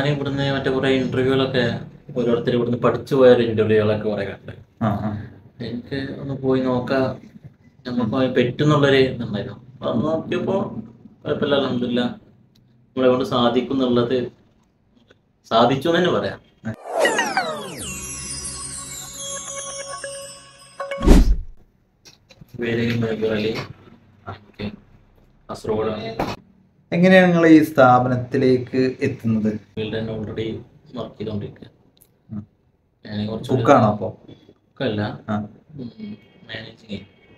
ഞാൻ ഇവിടുന്ന് മറ്റേ കുറെ ഇന്റർവ്യൂകളൊക്കെ ഓരോരുത്തർ ഇവിടുന്ന് പഠിച്ചു പോയ ഇന്റർവ്യൂകളൊക്കെ കുറെ കണ്ട് ആ ആ എനിക്ക് ഒന്ന് പോയി നോക്കാം നമുക്ക് പറ്റുന്നുള്ളൊരു ഇതുണ്ടായിരുന്നു അപ്പൊ അത് നോക്കിയപ്പോ കുഴപ്പമില്ല അലഹമില്ല നമ്മളെ കൊണ്ട് സാധിക്കും എന്നുള്ളത് സാധിച്ചു എന്ന് തന്നെ പറയാം പേര് മൈബൂർ അലി ഓക്കെ കാസർഗോഡാണ് എങ്ങനെയാണ് നിങ്ങൾ ഈ സ്ഥാപനത്തിലേക്ക് എത്തുന്നത് ഫീൽഡ് തന്നെ ഓൾറെഡി വർക്ക് ചെയ്തോണ്ടിരിക്കുക ഉം. ഞാൻ കുറച്ച് കുക്കാണോ അപ്പോ കുക്കല്ല ആ മാനേജിങ്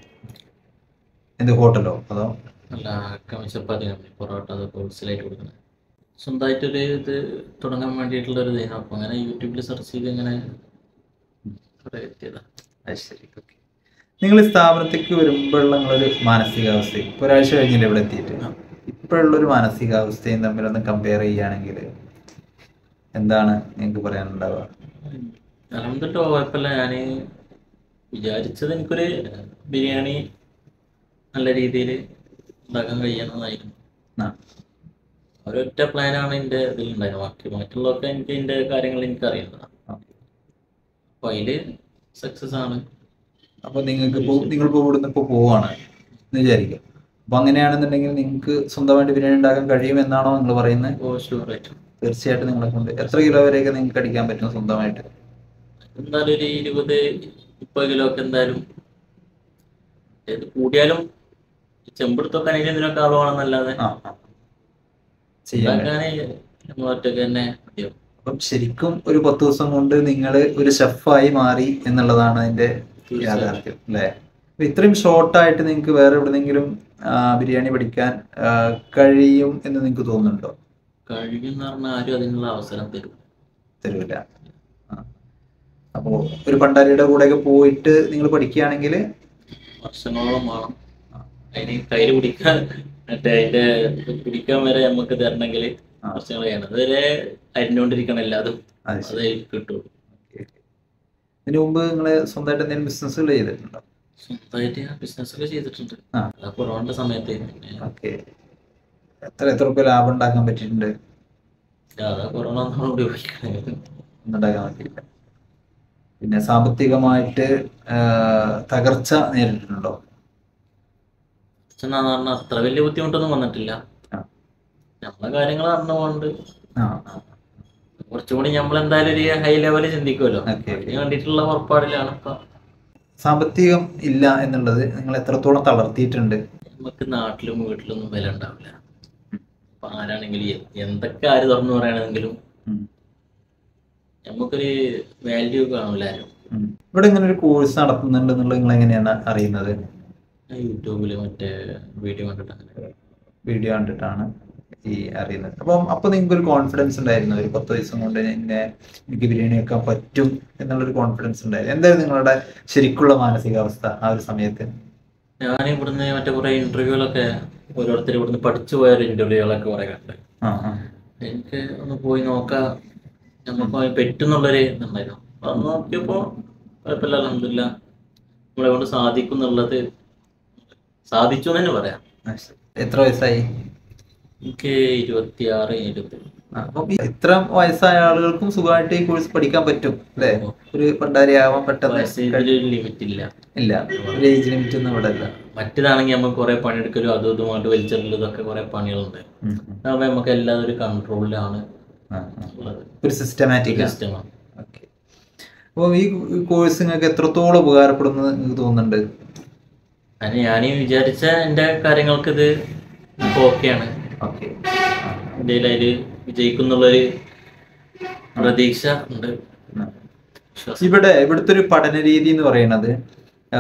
എന്ത് ഹോട്ടലോ അതോ അല്ല കമ്മി ചപ്പാത്തി കമ്പനി പൊറോട്ട അതൊക്കെ ഹോൾസെയിലായിട്ട് കൊടുക്കുന്നത് സ്വന്തമായിട്ടൊരു ഇത് തുടങ്ങാൻ വേണ്ടിയിട്ടുള്ള ഒരു ഇതായിരുന്നു അപ്പോൾ അങ്ങനെ യൂട്യൂബിൽ സെർച്ച് ചെയ്ത് ഇങ്ങനെ കുറേ എത്തിയതാണ് അത് ശരി ഓക്കെ നിങ്ങൾ ഈ സ്ഥാപനത്തേക്ക് വരുമ്പോഴുള്ള നിങ്ങളൊരു മാനസികാവസ്ഥ ഇപ്പൊ ഒരാഴ്ച കഴിഞ്ഞില്ലേ ഇവിടെ എത്തിയിട്ട് ഇപ്പോഴുള്ള ഒരു മാനസികാവസ്ഥയും തമ്മിലൊന്ന് കമ്പയർ ചെയ്യുകയാണെങ്കിൽ എന്താണ് നിങ്ങൾക്ക് പറയാനുണ്ടാവുക അലഹമില്ല കുഴപ്പമില്ല ഞാൻ വിചാരിച്ചത് എനിക്കൊരു ബിരിയാണി നല്ല രീതിയിൽ ഉണ്ടാക്കാൻ കഴിയണമെന്നായിരുന്നു ആ, ഒരൊറ്റ പ്ലാനാണ് എൻ്റെ ഇതിലുണ്ടായത് ബാക്കി മറ്റുള്ളതൊക്കെ എനിക്ക് എൻ്റെ കാര്യങ്ങൾ എനിക്ക് അറിയുന്നതാണ് ഓക്കെ. അപ്പോൾ അതിൽ സക്സസ് ആണ് അപ്പൊ നിങ്ങൾക്ക് ഇപ്പോൾ നിങ്ങളിപ്പോൾ ഇവിടുന്ന് ഇപ്പോൾ പോവാണ് എന്ന് വിചാരിക്കുക അപ്പൊ അങ്ങനെയാണെന്നുണ്ടെങ്കിൽ നിങ്ങൾക്ക് സ്വന്തമായിട്ട് ബിരിയാണി ഉണ്ടാക്കാൻ കഴിയുമെന്നാണോ നിങ്ങൾ പറയുന്നത് ഓ ഷുവറായിട്ടും തീർച്ചയായിട്ടും നിങ്ങളെ കൊണ്ട് എത്ര കിലോ വരെയൊക്കെ നിങ്ങൾക്ക് അടിക്കാൻ പറ്റും സ്വന്തമായിട്ട് എന്തായാലും ഒരു ഇരുപത് മുപ്പത് കിലോ ഒക്കെ എന്തായാലും ഏത് കൂടിയാലും ചെമ്പെടുത്തൊക്കെ അതിന് ഇതിനൊക്കെ ആളുവാണെന്നല്ലാതെ ആ ആ. ചെയ്യാൻ കഴിയും. ഉണ്ടാക്കാന് നമ്മൾ ഒറ്റക്ക് തന്നെ മതിയാവും അപ്പം ശരിക്കും ഒരു പത്ത് ദിവസം കൊണ്ട് നിങ്ങൾ ഒരു ഷെഫായി മാറി എന്നുള്ളതാണ് അതിന്റെ യാഥാർത്ഥ്യം അല്ലേ അപ്പൊ ഇത്രയും ഷോർട്ടായിട്ട് നിങ്ങൾക്ക് വേറെ എവിടെന്നെങ്കിലും ആ, ബിരിയാണി പഠിക്കാൻ ആ, കഴിയും എന്ന് നിങ്ങൾക്ക് തോന്നുന്നുണ്ടോ കഴിയുമെന്ന് പറഞ്ഞാൽ ആരും അതിനുള്ള അവസരം തരും തരൂല ആ. അപ്പോ ഒരു പണ്ടാരിയുടെ കൂടെയൊക്കെ പോയിട്ട് നിങ്ങൾ പഠിക്കുകയാണെങ്കിൽ വർഷങ്ങളോളം വേണം അതിന് കയ്യിൽ പിടിക്കാൻ മറ്റേ അതിന്റെ പിടിക്കാൻ വരെ നമുക്ക് തരണമെങ്കിൽ ആ. വർഷങ്ങൾ ചെയ്യണം അതുവരെ അരിഞ്ഞുകൊണ്ടിരിക്കണം എല്ലാതും അത് ശരി അതേ കിട്ടുള്ളൂ ഇതിനു മുമ്പ് നിങ്ങൾ സ്വന്തമായിട്ട് എന്തെങ്കിലും ബിസിനസ്സുകൾ ചെയ്തിട്ടുണ്ടോ സ്വന്തമായിട്ട് ഞാൻ ബിസിനസ് ഒക്കെ ചെയ്തിട്ടുണ്ട് ആ. അത് കൊറോണയുടെ സമയത്ത് പിന്നെ ഓക്കെ എത്ര എത്ര റുപ്യ ലാഭം ഉണ്ടാക്കാൻ പറ്റിയിട്ടുണ്ട് അതാ കൊറോണ നമ്മളോട് ഉപയോഗിക്കുന്നത് ഒന്നും ഉണ്ടാക്കാൻ പറ്റിയില്ല പിന്നെ സാമ്പത്തികമായിട്ട് ആ, തകർച്ച നേരിട്ടിട്ടുണ്ടോ എന്നാന്ന് പറഞ്ഞാൽ അത്ര വലിയ ബുദ്ധിമുട്ടൊന്നും വന്നിട്ടില്ല ആ. നമ്മളെ കാര്യങ്ങൾ അറിഞ്ഞുകൊണ്ട് ആ ആ. കുറച്ചുകൂടി നമ്മൾ എന്തായാലും ഒരു ഹൈ ലെവലിൽ ചിന്തിക്കുമല്ലോ ഓക്കെ അതിന് വേണ്ടിയിട്ടുള്ള പുറപ്പാടിലാണ് ഇപ്പൊ സാമ്പത്തികം ഇല്ല എന്നുള്ളത് നിങ്ങൾ എത്രത്തോളം തളർത്തിയിട്ടുണ്ട് നമുക്ക് നാട്ടിലും വീട്ടിലൊന്നും വില ഉണ്ടാവില്ല അപ്പൊ ആരാണെങ്കിലും എ- എന്തൊക്കെ ആര് തുറന്നു പറയുകയാണെങ്കിലും ഉം. നമുക്കൊരു വാല്യൂ കാണൂല ആരും ഉം. ഇവിടെ ഇങ്ങനെ ഒരു കോഴ്സ് നടത്തുന്നുണ്ട് എന്നുള്ളത് നിങ്ങൾ എങ്ങനെയാണ് അറിയുന്നത് യൂട്യൂബില് മറ്റേ വീഡിയോ കണ്ടിട്ട് അങ്ങനെ വീഡിയോ കണ്ടിട്ടാണ് ഈ അറിയുന്നത് അപ്പം അപ്പൊ നിങ്ങൾക്ക് ഒരു കോൺഫിഡൻസ് ഉണ്ടായിരുന്നു ഒരു പത്ത് ദിവസം കൊണ്ട് എന്നെ എനിക്ക് ബിരിയാണി വെക്കാൻ പറ്റും എന്നുള്ളൊരു കോൺഫിഡൻസ് ഉണ്ടായിരുന്നു എന്തായിരുന്നു നിങ്ങളുടെ ശരിക്കുള്ള മാനസികാവസ്ഥ ആ ഒരു സമയത്ത് ഞാൻ ഇവിടുന്ന് മറ്റേ കുറെ ഇന്റർവ്യൂകളൊക്കെ ഓരോരുത്തർ ഇവിടുന്ന് പഠിച്ചു പോയ ഇന്റർവ്യൂകളൊക്കെ കുറെ കണ്ട് ആ ആ എനിക്ക് ഒന്ന് പോയി നോക്കാം നമുക്ക് പറ്റുന്നുള്ളൊരു ഇതുണ്ടായിരുന്നു അപ്പൊ അത് നോക്കിയപ്പോ കുഴപ്പമില്ല അലഹമില്ല നമ്മളെ കൊണ്ട് സാധിക്കും എന്നുള്ളത് സാധിച്ചു എന്ന് തന്നെ പറയാം ആ, ശരി. എത്ര വയസ്സായി എനിക്ക് ഇരുപത്തിയാറ് ഇരുപത്തി ആ, അപ്പം ഈ ഇത്ര വയസ്സായ ആളുകൾക്കും സുഖമായിട്ട് ഈ കോഴ്സ് പഠിക്കാൻ പറ്റും അല്ലേ ഒരു പണ്ടാരിയാവാൻ പെട്ടെന്ന് വയസ്സിലൊരു ലിമിറ്റ് ഇല്ല ഇല്ല ഒരു ഏജ് ലിമിറ്റ് ഒന്നും ഇവിടെ ഇല്ല മറ്റേതാണെങ്കിൽ നമുക്ക് കുറെ പണിയെടുക്കലും അതും ഇതുമായിട്ട് വലിച്ചെറിയലും ഇതൊക്കെ കുറെ പണികളുണ്ട് ഉം, ഉം. അതാകുമ്പോൾ നമുക്ക് എല്ലാവരും ഒരു കൺട്രോളിലാണ് ആ, ആ. ഉള്ളത് ഒരു സിസ്റ്റമാറ്റിക് സിസ്റ്റമാണ് ഓക്കെ അപ്പോൾ ഈ കോഴ്സ് നിങ്ങൾക്ക് എത്രത്തോളം ഉപകാരപ്പെടുന്നത് നിങ്ങൾക്ക് തോന്നുന്നുണ്ട് അതിന് ഞാൻ വിചാരിച്ച എൻ്റെ കാര്യങ്ങൾക്ക് ഇത് ഓക്കെയാണ് ഓക്കെ എൻ്റെ അതിൽ വിജയിക്കുന്നുള്ളൊരു പ്രതീക്ഷ ഉണ്ട് വിശ്വാസം. ഇവിടെ ഇവിടുത്തെ ഒരു പഠന രീതി എന്ന് പറയുന്നത് ആ,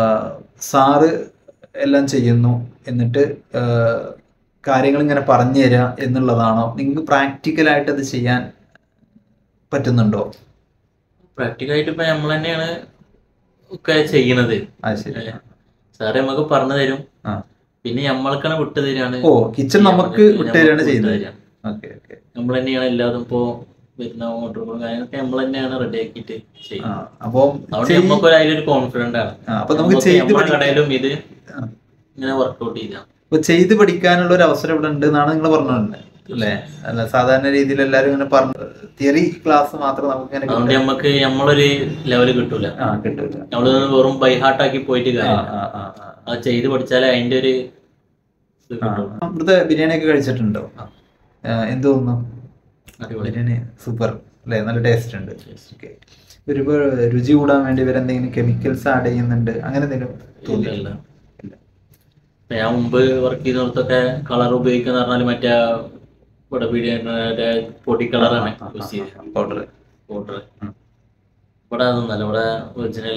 സാറ് എല്ലാം ചെയ്യുന്നു എന്നിട്ട് ആ, കാര്യങ്ങൾ ഇങ്ങനെ പറഞ്ഞു തരാം എന്നുള്ളതാണോ നിങ്ങൾക്ക് പ്രാക്ടിക്കലായിട്ട് അത് ചെയ്യാൻ പറ്റുന്നുണ്ടോ പ്രാക്ടിക്കലായിട്ട് ഇപ്പൊ നമ്മൾ തന്നെയാണ് ഒക്കെ ചെയ്യണത് അത് ശരി സാറ് നമുക്ക് പറഞ്ഞു തരും ആ പിന്നെ നമ്മൾക്കാണ് വിട്ടു തരാണ് ഓ കിച്ചൺ നമുക്ക് വിട്ടുതരാണ് ചെയ്യുന്നത് ഓക്കെ ഓക്കെ നമ്മൾ തന്നെയാണ് എല്ലാതും ഇപ്പോ വരുന്ന ഓർഡറുകളും കാര്യങ്ങളൊക്കെ നമ്മൾ തന്നെയാണ് റെഡി ആക്കിയിട്ട് ആ ചെയ്യുന്നത് അപ്പോൾ അതുകൊണ്ട് നമുക്ക് ഒരു അതിലൊരു കോൺഫിഡന്റ് ആണ് അപ്പൊ നമുക്ക് നമുക്ക് ചെയ്ത് നമ്മുടെ പഠിക്കാൻ കടയിലും ഇത് ആ. ഇങ്ങനെ വർക്ക്ഔട്ട് ചെയ്താൽ അപ്പൊ ചെയ്ത് പഠിക്കാനുള്ള ഒരു അവസരം ഇവിടെ ഉണ്ട് എന്നാണ് നിങ്ങൾ പറഞ്ഞത് അല്ലേ അല്ല സാധാരണ രീതിയിൽ എല്ലാരും ഇങ്ങനെ പറഞ്ഞു തിയറി ക്ലാസ് മാത്രം നമുക്ക് ഇങ്ങനെ അതുകൊണ്ട് കിട്ടും. നമുക്ക് നമ്മളൊരു ലെവല് കിട്ടൂല ആ കിട്ടൂല നമ്മള് വെറും ബൈഹാർട്ടാക്കി പോയിട്ട് ആ, കാര്യം ആ, ആ, ആ. അത് ചെയ്ത് പഠിച്ചാലേ അതിന്റെ ഒരു ഇത് ആ. കിട്ടുള്ളൂ ഇവിടുത്തെ ബിരിയാണി ഒക്കെ കഴിച്ചിട്ടുണ്ടോ ആ. ആ, എന്ത് തോന്നുന്നു അടിപൊളി ബിരിയാണി സൂപ്പർ അല്ലേ നല്ല ടേസ്റ്റ് ഉണ്ട് ഓക്കെ ഒരുപാട് രുചി കൂടാൻ വേണ്ടി ഇവരെന്തെങ്കിലും കെമിക്കൽസ് ആഡ് ചെയ്യുന്നുണ്ട് അങ്ങനെ എന്തെങ്കിലും ഇല്ല, തോന്നിയില്ല ഇല്ല. ഇപ്പൊ ഞാൻ മുമ്പ് വർക്ക് ചെയ്യുന്നിടത്തൊക്കെ കളർ ഉപയോഗിക്കുന്ന പറഞ്ഞാൽ മറ്റേ ഇവിടെ ബിരിയാണിയുടെ പൊടി കളറാണ് യൂസ് ചെയ്തത് പൗഡർ പൗഡർ ഉം. ഇവിടെ അതൊന്നല്ല ഇവിടെ ഒറിജിനൽ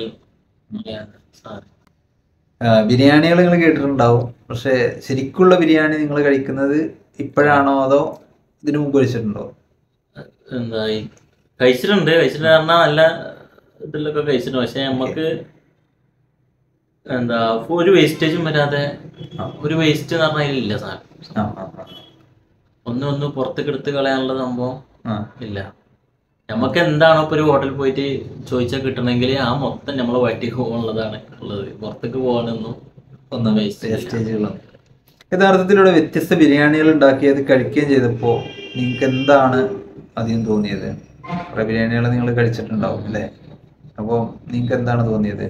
ബിരിയാണികൾ നിങ്ങൾ കേട്ടിട്ടുണ്ടാവും പക്ഷെ ശരിക്കുള്ള ബിരിയാണി നിങ്ങൾ കഴിക്കുന്നത് ഇപ്പോഴാണോ അതോ ഇതിനു മുമ്പ് കഴിച്ചിട്ടുണ്ടോ എന്താ ഈ കഴിച്ചിട്ടുണ്ട് കഴിച്ചിട്ട് പറഞ്ഞാൽ നല്ല ഇതിലൊക്കെ കഴിച്ചിട്ടുണ്ട് പക്ഷെ നമുക്ക് എന്താ ഇപ്പൊ ഒരു വേസ്റ്റേജും വരാതെ ആ. ഒരു വേസ്റ്റ് എന്ന് പറഞ്ഞാൽ ഇല്ല സാധനം ആ, ആ, ആ. ഒന്ന് ഒന്ന് പുറത്തേക്ക് എടുത്ത് കളയാനുള്ള സംഭവം ആ, ഇല്ല നമുക്ക് എന്താണോ ഇപ്പൊ ഒരു ഹോട്ടലിൽ പോയിട്ട് ചോദിച്ചാൽ കിട്ടണമെങ്കിൽ ആ മൊത്തം നമ്മളെ വയറ്റിക്ക് പോകാനുള്ളതാണ് ഉള്ളത് പുറത്തേക്ക് പോകാനൊന്നും ഒന്നും വേസ്റ്റ് വേസ്റ്റേജുകളൊന്നും യഥാർത്ഥത്തിലൂടെ വ്യത്യസ്ത ബിരിയാണികൾ ഉണ്ടാക്കിയത് കഴിക്കുകയും ചെയ്തപ്പോൾ നിങ്ങൾക്ക് എന്താണ് അധികം തോന്നിയത് കുറെ ബിരിയാണികൾ നിങ്ങൾ കഴിച്ചിട്ടുണ്ടാവും അല്ലേ അപ്പോൾ നിങ്ങൾക്ക് എന്താണ് തോന്നിയത്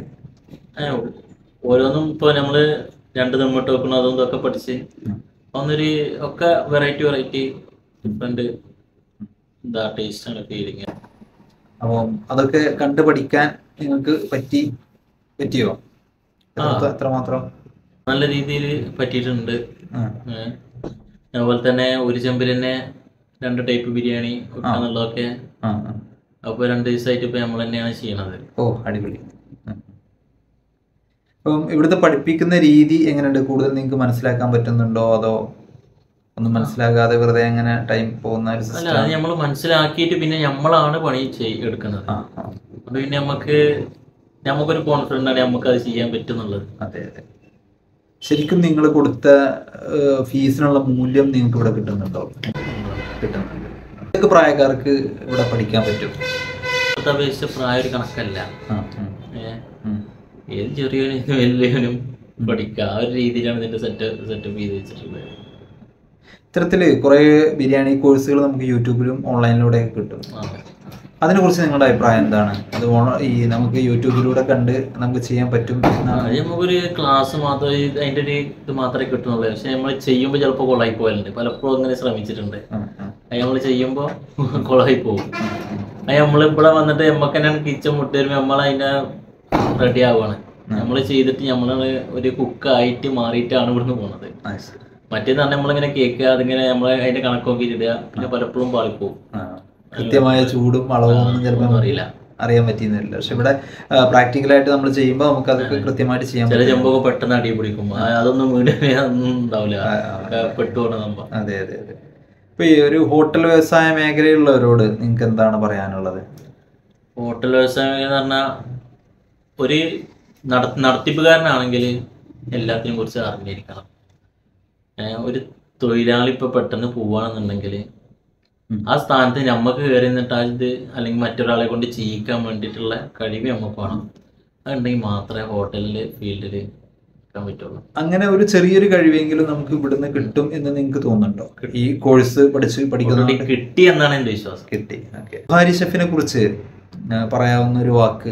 ഓരോന്നും ഇപ്പൊ നമ്മള് രണ്ട് നമ്മട്ട് വെക്കണം അതും ഇതൊക്കെ പഠിച്ച് ഉം. ഒന്നൊരു ഒക്കെ വെറൈറ്റി വെറൈറ്റി ഡിഫറെന്റ് എന്താ ടേസ്റ്റ് ആണ് ഫീലിങ് അപ്പോൾ അതൊക്കെ കണ്ടു പഠിക്കാൻ നിങ്ങൾക്ക് പറ്റി പറ്റിയോ ആ. എത്ര- എത്രമാത്രം നല്ല രീതിയിൽ പറ്റിയിട്ടുണ്ട് ആ, ഏഹ്. അതുപോലെ തന്നെ ഒരു ചെമ്പിൽ തന്നെ രണ്ട് ടൈപ്പ് ബിരിയാണി വെക്കാന്നുള്ളതൊക്കെ ആ, ആ. അപ്പൊ രണ്ട് ദിവസമായിട്ട് ഇപ്പൊ നമ്മൾ തന്നെയാണ് ചെയ്യണത് ഓ അടിപൊളി ഉം. അപ്പം ഇവിടുത്തെ പഠിപ്പിക്കുന്ന രീതി എങ്ങനെയുണ്ട് കൂടുതൽ നിങ്ങൾക്ക് മനസ്സിലാക്കാൻ പറ്റുന്നുണ്ടോ അതോ ഒന്നും മനസ്സിലാകാതെ വെറുതെ അങ്ങനെ ടൈം പോകുന്ന ഒരു അല്ല സിസ്റ്റം അത് നമ്മൾ മനസ്സിലാക്കിയിട്ട് പിന്നെ നമ്മളാണ് പണി ചെയ് എടുക്കുന്നത് ആ ആ അത് പിന്നെ നമുക്ക് നമുക്കൊരു കോൺഫിഡൻ്റ് ആണ് നമുക്ക് അത് ചെയ്യാൻ പറ്റുന്നുള്ളത് അതെ അതെ ശരിക്കും നിങ്ങൾ കൊടുത്ത ഏഹ്, ഫീസിനുള്ള മൂല്യം നിങ്ങൾക്ക് ഇവിടെ കിട്ടുന്നുണ്ടോ കിട്ടുന്നുണ്ട് ഏതൊക്കെ പ്രായക്കാർക്ക് ഇവിടെ പഠിക്കാൻ പറ്റും ഇപ്പോഴത്തെ അപേക്ഷിച്ച് പ്രായ ഒരു കണക്കല്ല ആ, ഉം, ഏഹ്. ഉം. ഏത് ചെറിയവനും വലിയവനും പഠിക്കാം ആ ഒരു രീതിയിലാണ് ഇതിന്റെ സെറ്റ് സെറ്റപ്പ് ചെയ്ത് വെച്ചിട്ടുള്ളത് ഇത്തരത്തില് കുറെ ബിരിയാണി കോഴ്സുകൾ നമുക്ക് യൂട്യൂബിലും ഓൺലൈനിലൂടെ കിട്ടും ആ. അതിനെക്കുറിച്ച് നിങ്ങളുടെ അഭിപ്രായം എന്താണ് അത് ഓണ- ഈ നമുക്ക് യൂട്യൂബിലൂടെ കണ്ട് നമുക്ക് ചെയ്യാൻ പറ്റും എന്നാണ് അത് നമുക്കൊരു ക്ലാസ് മാത്രം ഈ അതിന്റെ ഒരു ഇത് മാത്രമേ കിട്ടുന്നുള്ളൂ പക്ഷെ നമ്മൾ ചെയ്യുമ്പോൾ ചിലപ്പോൾ കൊളായി പോകലുണ്ട് പലപ്പോഴും അങ്ങനെ ശ്രമിച്ചിട്ടുണ്ട് ഉം, ഉം, അത് നമ്മൾ ചെയ്യുമ്പോൾ കൊളായി പോകും അത് നമ്മൾ ഇവിടെ വന്നിട്ട് നമുക്ക് തന്നെ കിച്ചൺ മുട്ട് വരുമ്പോൾ നമ്മൾ അതിനെ റെഡി ആവുകയാണ് നമ്മൾ ചെയ്തിട്ട് നമ്മൾ ഒരു കുക്കായിട്ട് മാറിയിട്ടാണ് ഇവിടുന്ന് പോണത് ആ, ശരി. മറ്റേന്ന് പറഞ്ഞാൽ നമ്മളിങ്ങനെ കേക്ക് അതിങ്ങനെ നമ്മൾ അതിന്റെ കണക്ക് നോക്കിയിട്ട് ഇടുക പിന്നെ പലപ്പോഴും പാളിപ്പോവും ആ. കൃത്യമായ ചൂടും അളവും ഒന്നും ചിലപ്പോൾ ഒന്നും അറിയില്ല അറിയാൻ പറ്റിയെന്നില്ല പക്ഷെ ഇവിടെ പ്രാക്ടിക്കലായിട്ട് നമ്മൾ ചെയ്യുമ്പോൾ നമുക്ക് അതൊക്കെ കൃത്യമായിട്ട് ചെയ്യാൻ ചില പറ്റും ചെമ്പൊക്കെ പെട്ടെന്ന് അടി പിടിക്കും ആ, അതൊന്നും വീട് ഒന്നും ഉണ്ടാവില്ല ആ, ആ. ഒക്കെ പെട്ടുപോണ സംഭവം അതെ അതെ അതെ ഇപ്പൊ ഈ ഒരു ഹോട്ടൽ വ്യവസായ മേഖലയിലുള്ളവരോട് നിങ്ങൾക്ക് എന്താണ് പറയാനുള്ളത് ഹോട്ടൽ വ്യവസായം എന്ന് പറഞ്ഞാൽ ഒരു നട നടത്തിപ്പുകാരനാണെങ്കിൽ എല്ലാത്തിനെയും കുറിച്ച് അറിഞ്ഞിരിക്കണം ഏഹ് ഒരു തൊഴിലാളി ഇപ്പൊ പെട്ടെന്ന് പോവാണെന്നുണ്ടെങ്കിൽ ഉം. ആ സ്ഥാനത്ത് നമുക്ക് കയറി നിന്നിട്ട് ആ ഇത് അല്ലെങ്കിൽ മറ്റൊരാളെ കൊണ്ട് ചെയ്യിക്കാൻ വേണ്ടിയിട്ടുള്ള കഴിവ് നമുക്ക് വേണം അതുണ്ടെങ്കിൽ മാത്രമേ ഹോട്ടലിൽ ഫീൽഡിൽ നിൽക്കാൻ പറ്റുള്ളൂ അങ്ങനെ ഒരു ചെറിയൊരു കഴിവെങ്കിലും നമുക്ക് ഇവിടുന്ന് കിട്ടും എന്ന് നിങ്ങൾക്ക് തോന്നുന്നുണ്ടോ ഈ കോഴ്സ് പഠിച്ച് ഓൾറെഡി പഠിക്കുന്ന കിട്ടി എന്നാണ് എൻ്റെ വിശ്വാസം കിട്ടി ഓക്കെ ബുഹാരി ഷെഫിനെ കുറിച്ച് ആ, പറയാവുന്ന ഒരു വാക്ക്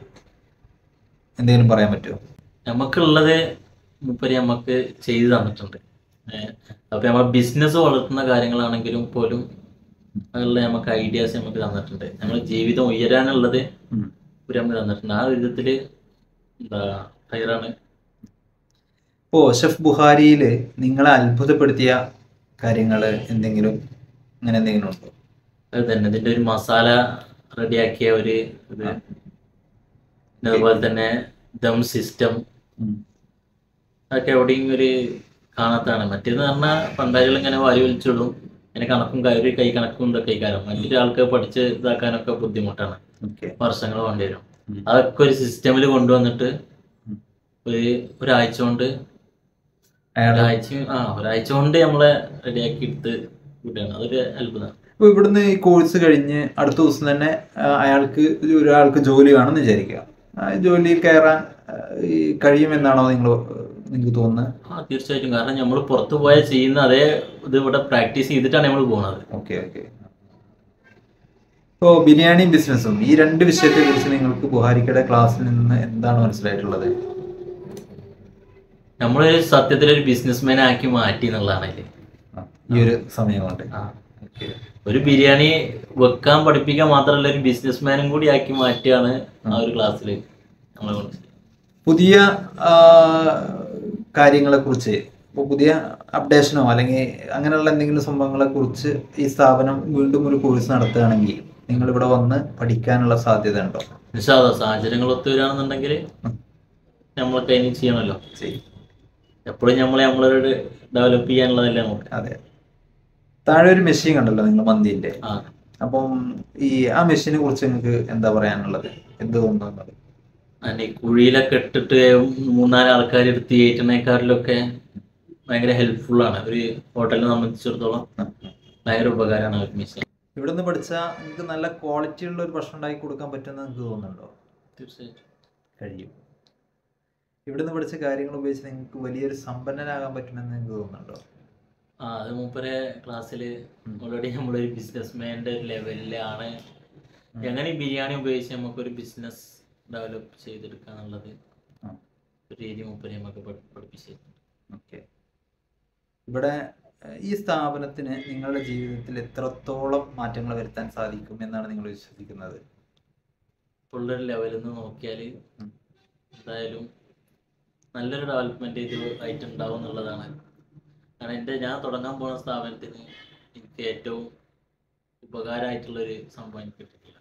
എന്തെങ്കിലും പറയാൻ പറ്റുമോ നമുക്കുള്ളത് മുപ്പരി നമുക്ക് ചെയ്തു തന്നിട്ടുണ്ട് ഏഹ് അപ്പൊ നമ്മൾ ബിസിനസ് വളർത്തുന്ന കാര്യങ്ങളാണെങ്കിലും പോലും അതിലുള്ള നമുക്ക് ഐഡിയാസ് നമുക്ക് തന്നിട്ടുണ്ട് നമ്മൾ ജീവിതം ഉയരാനുള്ളത് ഉം. ഒരു നമുക്ക് തന്നിട്ടുണ്ട് ആ വിധത്തില് എന്താ ഹയറാണ് ഇപ്പോ ഷെഫ് ബുഹാരിയിൽ നിങ്ങളെ അത്ഭുതപ്പെടുത്തിയ കാര്യങ്ങൾ എന്തെങ്കിലും അങ്ങനെ എന്തെങ്കിലും ഉണ്ടോ അത് തന്നെ ഇതിന്റെ ഒരു മസാല റെഡിയാക്കിയ ഒരു ഇത് പിന്നെ അതുപോലെ തന്നെ ദം സിസ്റ്റം അതൊക്കെ എവിടെയും ഒരു കാണാത്താണ് മറ്റേന്ന് പറഞ്ഞാൽ പണ്ടാരികൾ ഇങ്ങനെ വായു വലിച്ചിടും ഇങ്ങനെ കണക്കും ക- ഒരു കൈ കണക്കും ഇതൊക്കെ കൈകാരം മറ്റൊരാൾക്ക് പഠിച്ച് ഇതാക്കാനൊക്കെ ബുദ്ധിമുട്ടാണ് ഓക്കെ വർഷങ്ങൾ വേണ്ടി വരും ഉം. അതൊക്കെ ഒരു സിസ്റ്റമിൽ കൊണ്ടുവന്നിട്ട് ഉം. ഒരു ഒരാഴ്ച കൊണ്ട് അയാൾ ഒരാഴ്ച ആ ഒരാഴ്ച കൊണ്ട് നമ്മളെ റെഡിയാക്കി എടുത്ത് വിടുകയാണ് അതൊരു അത്ഭുതമാണ് ഇപ്പൊ ഇവിടുന്ന് ഈ കോഴ്സ് കഴിഞ്ഞ് അടുത്ത ദിവസം തന്നെ ആ, അയാൾക്ക് ഒരു- ഒരാൾക്ക് ജോലി വേണമെന്ന് വിചാരിക്കുക ആ ജോലിയിൽ കയറാൻ ആ, ഈ കഴിയുമെന്നാണോ നിങ്ങൾ നിങ്ങൾക്ക് തോന്നുന്നത് ആ തീർച്ചയായിട്ടും കാരണം നമ്മൾ പുറത്തു പോയാൽ ചെയ്യുന്ന അതേ ഇത് ഇവിടെ പ്രാക്ടീസ് ചെയ്തിട്ടാണ് നമ്മൾ പോകുന്നത് ഓക്കെ ഓക്കെ ഇപ്പോൾ ബിരിയാണി ബിസിനസ്സും ഈ രണ്ട് വിഷയത്തെ കുറിച്ച് നിങ്ങൾക്ക് ബുഹാരിക്കയുടെ ക്ലാസ്സിൽ നിന്ന് എന്താണ് മനസ്സിലായിട്ടുള്ളത് നമ്മൾ സത്യത്തിൽ ഒരു ബിസിനസ്മാൻ ആക്കി മാറ്റി എന്നുള്ളതാണ് അതില് ആ, ഈ ഒരു സമയം കൊണ്ട് ആ. ഒരു ബിരിയാണി വെക്കാൻ പഠിപ്പിക്കാൻ മാത്രമല്ല ഒരു ബിസിനസ്മാനും കൂടി ആക്കി മാറ്റിയാണ് ആ ഒരു ക്ലാസ്സിൽ നമ്മളെ കൊണ്ട് പുതിയ കാര്യങ്ങളെ കുറിച്ച് ഇപ്പോൾ പുതിയ അപ്ഡേഷനോ അല്ലെങ്കിൽ അങ്ങനെയുള്ള എന്തെങ്കിലും സംഭവങ്ങളെ കുറിച്ച് ഈ സ്ഥാപനം വീണ്ടും ഒരു കോഴ്സ് നടത്തുകയാണെങ്കിൽ നിങ്ങൾ ഇവിടെ വന്ന് പഠിക്കാനുള്ള സാധ്യത ഉണ്ടോ നിഷാദ സാഹചര്യങ്ങൾ ഒത്തു വരികയാണെന്നുണ്ടെങ്കിൽ നമ്മളൊക്കെ ഇനി ചെയ്യണമല്ലോ ചെയ്യും എപ്പോഴും നമ്മളെ നമ്മളൊരു ഡെവലപ്പ് ചെയ്യാനുള്ളതല്ലേ നമുക്ക് അതെ താഴെ ഒരു മെഷീൻ കണ്ടല്ലോ നിങ്ങൾ മന്തിന്റെ ആ അപ്പം ഈ ആ മെഷീനെ കുറിച്ച് നിങ്ങൾക്ക് എന്താ പറയാനുള്ളത് എന്ത് തോന്നുന്നത് അതിന് ഈ കുഴിയിലൊക്കെ ഇട്ടിട്ട് മൂന്നാല് ആൾക്കാർ എടുത്ത് കയറ്റുന്നേക്കാരിലൊക്കെ ഭയങ്കര ഹെൽപ്ഫുൾ ആണ് ഒരു ഹോട്ടലിനെ സംബന്ധിച്ചിടത്തോളം ഭയങ്കര ഉപകാരമാണ് ഒരു മെഷീൻ ഇവിടെ നിന്ന് പഠിച്ചാൽ നിങ്ങൾക്ക് നല്ല ക്വാളിറ്റി ഉള്ള ഒരു ഭക്ഷണം ഉണ്ടാക്കി കൊടുക്കാൻ പറ്റുമെന്ന് നിങ്ങൾക്ക് തോന്നുന്നുണ്ടോ തീർച്ചയായിട്ടും കഴിയും ഇവിടെ നിന്ന് പഠിച്ച കാര്യങ്ങൾ ഉപയോഗിച്ച് നിങ്ങൾക്ക് വലിയൊരു സമ്പന്നനാകാൻ പറ്റുമെന്ന് നിങ്ങൾക്ക് തോന്നുന്നുണ്ടോ ആ അത് മൂപ്പരെ ക്ലാസ്സിൽ ഉം. ഓൾറെഡി നമ്മളൊരു ബിസിനസ്മാൻ്റെ ഒരു ലെവലിലാണ് എങ്ങനെ ഈ ബിരിയാണി ഉപയോഗിച്ച് നമുക്കൊരു ബിസിനസ് ഡെവലപ്പ് ചെയ്തെടുക്കുക എന്നുള്ളത് ആ. ഒരു രീതി മൂപ്പരെ നമുക്ക് പഠി- പഠിപ്പിച്ചു ഓക്കെ ഇവിടെ ഏഹ്, ഈ സ്ഥാപനത്തിന് നിങ്ങളുടെ ജീവിതത്തിൽ എത്രത്തോളം മാറ്റങ്ങൾ വരുത്താൻ സാധിക്കും എന്നാണ് നിങ്ങൾ വിശ്വസിക്കുന്നത് ഉള്ളൊരു ലെവലിൽ നിന്ന് നോക്കിയാൽ ഉം. എന്തായാലും നല്ലൊരു ഡെവലപ്മെന്റ് ഇത് ആയിട്ട് ഉണ്ടാവും എന്നുള്ളതാണ് കാരണം എൻ്റെ ഞാൻ തുടങ്ങാൻ പോകുന്ന സ്ഥാപനത്തിന് എനിക്ക് ഏറ്റവും ഉപകാരമായിട്ടുള്ളൊരു സംഭവം എനിക്ക് കിട്ടിയിട്ടില്ല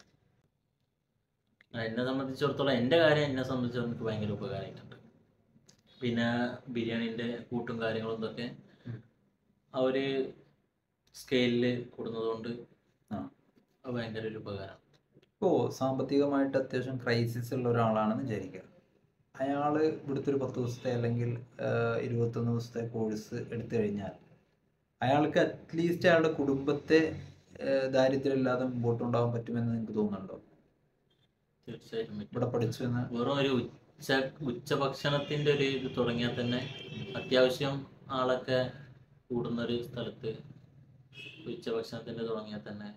ആ, എന്നെ സംബന്ധിച്ചിടത്തോളം എൻ്റെ കാര്യം എന്നെ സംബന്ധിച്ചിടത്തോളം എനിക്ക് ഭയങ്കര ഉപകാരമായിട്ടുണ്ട് പിന്നെ ബിരിയാണീൻ്റെ കൂട്ടും കാര്യങ്ങളും ഇതൊക്കെ ഉം. ആ ഒരു സ്കെയിലിൽ കൊടുന്നതുകൊണ്ട് ആ. അത് ഭയങ്കര ഒരു ഉപകാരം ഇപ്പോൾ സാമ്പത്തികമായിട്ട് അത്യാവശ്യം ക്രൈസിസ് ഉള്ള ഒരാളാണെന്ന് വിചാരിക്കുക അയാൾ ഇവിടുത്തെ ഒരു പത്ത് ദിവസത്തെ അല്ലെങ്കിൽ ഏഹ്, ഇരുപത്തൊന്ന് ദിവസത്തെ കോഴ്സ് എടുത്തു കഴിഞ്ഞാൽ അയാൾക്ക് അറ്റ്ലീസ്റ്റ് അയാളുടെ കുടുംബത്തെ ഏഹ്, ദാരിദ്ര്യമില്ലാതെ മുമ്പോട്ട് കൊണ്ടുപോകാൻ പറ്റുമെന്ന് നിങ്ങൾക്ക് തോന്നുന്നുണ്ടോ തീർച്ചയായിട്ടും പറ്റും. ഇവിടെ പഠിച്ചു എന്ന് വെറും ഒരു ഉച്ച ഉച്ചഭക്ഷണത്തിന്റെ ഒരു ഇത് തുടങ്ങിയാൽ തന്നെ അത്യാവശ്യം ആളൊക്കെ കൂടുന്ന ഒരു സ്ഥലത്ത് ഉച്ചഭക്ഷണത്തിന്റെ തുടങ്ങിയാൽ തന്നെ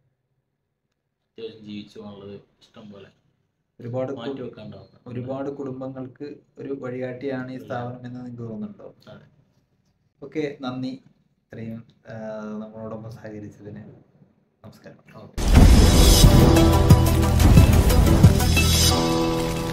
അത്യാവശ്യം ജീവിച്ചു എന്നുള്ളത് ഇഷ്ടം പോലെ ഒരുപാട് കു- മാറ്റി വെക്കാണ്ടാവും ഒരുപാട് കുടുംബങ്ങൾക്ക് ഒരു വഴികാട്ടിയാണ് ഈ സ്ഥാപനം എന്ന് നിങ്ങൾക്ക് തോന്നുന്നുണ്ടോ അതെ. ഓക്കെ നന്ദി ഇത്രയും ഏഹ്, നമ്മളോടൊപ്പം സഹകരിച്ചതിന് നമസ്കാരം ഓക്കെ